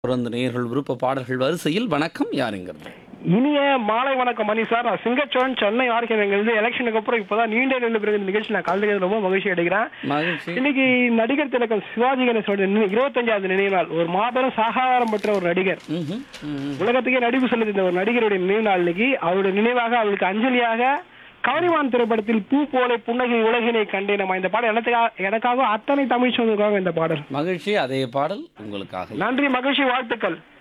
தொடர்ந்து நேயர்கள் விருப்ப பாடல்கள் வரிசையில் வணக்கம் யாருங்கிறது இனிய மாலை வணக்கம் மணி சார் நான் சிங்கச்சோன் சென்னை ஆர்கேனங்கிலிருந்து எலெக்ஷனுக்கு அப்புறம் இப்போதான் நீண்ட நின்று பிறகு இந்த நிகழ்ச்சி நான் கலந்துக்கிறது ரொம்ப மகிழ்ச்சி அடைகிறேன் மகிழ்ச்சி இன்னைக்கு நடிகர் திலகம் சிவாஜி கணேசோட நினை- இருபத்தஞ்சாவது நினைவு நாள் ஒரு மாபெரும் சாகாரம் பெற்ற ஒரு நடிகர் ம்ஹும், ம்ஹும். உலகத்துக்கே நடிப்பு சொல்லித் இந்த ஒரு நடிகருடைய நினைவு நாள் இன்னைக்கு அவருடைய நினைவாக அவருக்கு அஞ்சலியாக கவனிவான் திரைப்படத்தில் பூ போல புன்னகை உலகினை கண்டேன் நம்ம இந்த பாடல் எனக்காக எனக்காக அத்தனை தமிழ் சொந்தக்காக இந்த பாடல் மகிழ்ச்சி அதே பாடல் உங்களுக்காக நன்றி மகிழ்ச்சி வாழ்த்துக்கள்